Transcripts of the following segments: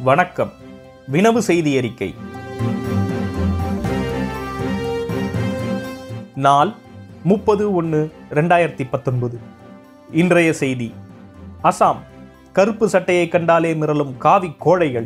வணக்கம் வினவு செய்தி அறிக்கை நாள் முப்பது ஒன்று ரெண்டாயிரத்தி பத்தொன்பது இன்றைய செய்தி அசாம் கருப்பு சட்டையை கண்டாலே மிரளும் காவி கோழைகள்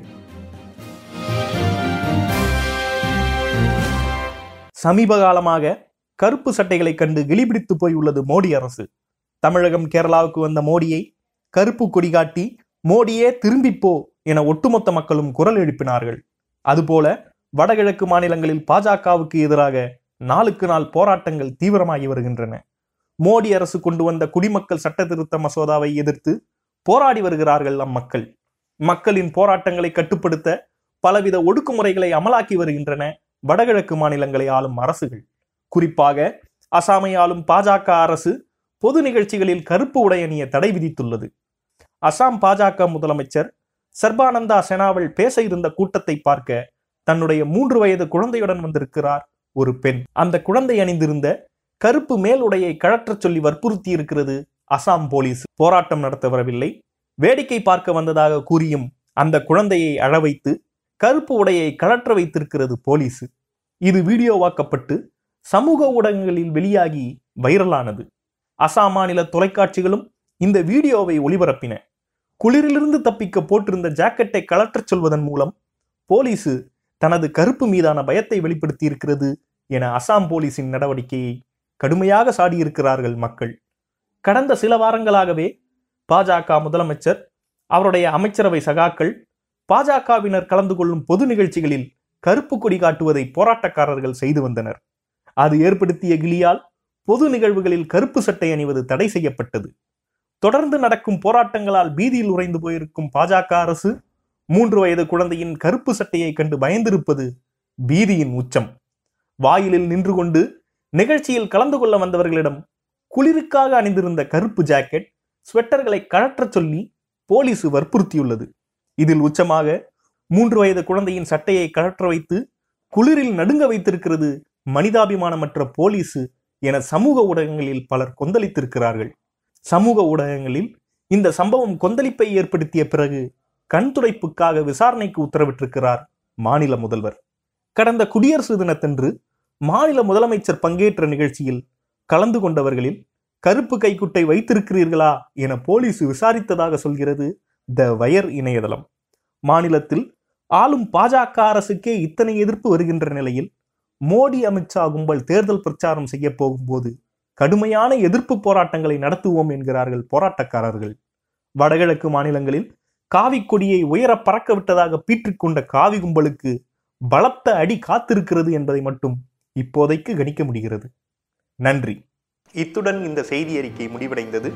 சமீப காலமாக கருப்பு சட்டைகளை கண்டு கிளிபிடித்து போய் உள்ளது மோடி அரசு தமிழகம் கேரளாவுக்கு வந்த மோடியை கருப்பு கொடி காட்டி மோடியே திரும்பிப்போ என ஒட்டுமொத்த மக்களும் குரல் எழுப்பினார்கள் அதுபோல வடகிழக்கு மாநிலங்களில் பாஜகவுக்கு எதிராக நாளுக்கு நாள் போராட்டங்கள் தீவிரமாகி வருகின்றன மோடி அரசு கொண்டு வந்த குடிமக்கள் சட்ட திருத்த மசோதாவை எதிர்த்து போராடி வருகிறார்கள் அம்மக்கள் மக்களின் போராட்டங்களை கட்டுப்படுத்த பலவித ஒடுக்குமுறைகளை அமலாக்கி வருகின்றன வடகிழக்கு மாநிலங்களை ஆளும் அரசுகள் குறிப்பாக அசாமை ஆளும் பாஜக அரசு பொது நிகழ்ச்சிகளில் கருப்பு உடை அணிய தடை விதித்துள்ளது அசாம் பாஜக முதலமைச்சர் சர்பானந்தா செனாவல் பேச இருந்த கூட்டத்தை பார்க்க தன்னுடைய மூன்று வயது குழந்தையுடன் வந்திருக்கிறார் ஒரு பெண் அந்த குழந்தை அணிந்திருந்த கருப்பு மேல் உடையை கழற்றச் சொல்லி வற்புறுத்தி இருக்கிறது அசாம் போலீஸ் போராட்டம் நடத்த வரவில்லை வேடிக்கை பார்க்க வந்ததாக கூறியும் அந்த குழந்தையை அழ வைத்து கருப்பு உடையை கழற்ற வைத்திருக்கிறது போலீஸ் இது வீடியோவாக்கப்பட்டு சமூக ஊடகங்களில் வெளியாகி வைரலானது அசாம் மாநில தொலைக்காட்சிகளும் இந்த வீடியோவை ஒளிபரப்பின குளிரிலிருந்து தப்பிக்க போட்டிருந்த ஜாக்கெட்டை கலற்றச் சொல்வதன் மூலம் போலீசு தனது கருப்பு மீதான பயத்தை வெளிப்படுத்தி இருக்கிறது என அசாம் போலீசின் நடவடிக்கையை கடுமையாக சாடியிருக்கிறார்கள் மக்கள் கடந்த சில வாரங்களாகவே பாஜக முதலமைச்சர் அவருடைய அமைச்சரவை சகாக்கள் பாஜகவினர் கலந்து கொள்ளும் பொது நிகழ்ச்சிகளில் கருப்பு கொடி காட்டுவதை போராட்டக்காரர்கள் செய்து வந்தனர் அது ஏற்படுத்திய கிளியால் பொது நிகழ்வுகளில் கருப்பு சட்டை அணிவது தடை செய்யப்பட்டது தொடர்ந்து நடக்கும் போராட்டங்களால் பீதியில் உறைந்து போயிருக்கும் பாஜக அரசு மூன்று வயது குழந்தையின் கருப்பு சட்டையை கண்டு பயந்திருப்பது பீதியின் உச்சம் வாயிலில் நின்று கொண்டு நிகழ்ச்சியில் கலந்து கொள்ள வந்தவர்களிடம் குளிருக்காக அணிந்திருந்த கருப்பு ஜாக்கெட் ஸ்வெட்டர்களை கழற்றச் சொல்லி போலீஸ் வற்புறுத்தியுள்ளது இதில் உச்சமாக மூன்று வயது குழந்தையின் சட்டையை கழற்ற வைத்து குளிரில் நடுங்க வைத்திருக்கிறது மனிதாபிமானமற்ற போலீசு என சமூக ஊடகங்களில் பலர் கொந்தளித்திருக்கிறார்கள் சமூக ஊடகங்களில் இந்த சம்பவம் கொந்தளிப்பை ஏற்படுத்திய பிறகு கண் துடைப்புக்காக விசாரணைக்கு உத்தரவிட்டிருக்கிறார் மாநில முதல்வர் கடந்த குடியரசு தினத்தன்று மாநில முதலமைச்சர் பங்கேற்ற நிகழ்ச்சியில் கலந்து கொண்டவர்களில் கருப்பு கைக்குட்டை வைத்திருக்கிறீர்களா என போலீஸ் விசாரித்ததாக சொல்கிறது த வயர் இணையதளம் மாநிலத்தில் ஆளும் பாஜக அரசுக்கே இத்தனை எதிர்ப்பு வருகின்ற நிலையில் மோடி அமித்ஷா கும்பல் தேர்தல் பிரச்சாரம் செய்ய போகும்போது கடுமையான எதிர்ப்பு போராட்டங்களை நடத்துவோம் என்கிறார்கள் போராட்டக்காரர்கள் வடகிழக்கு மாநிலங்களில் காவி கொடியை உயர பறக்க விட்டதாக பீற்றிக்கொண்ட காவி கும்பலுக்கு பலத்த அடி காத்திருக்கிறது என்பதை மட்டும் இப்போதைக்கு கணிக்க முடிகிறது நன்றி இத்துடன் இந்த செய்தி அறிக்கை முடிவடைந்தது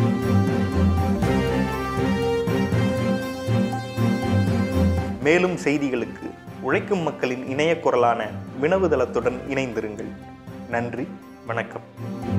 மேலும் செய்திகளுக்கு உழைக்கும் மக்களின் இணைய குரலான வினவுதளத்துடன் இணைந்திருங்கள் நன்றி வணக்கம்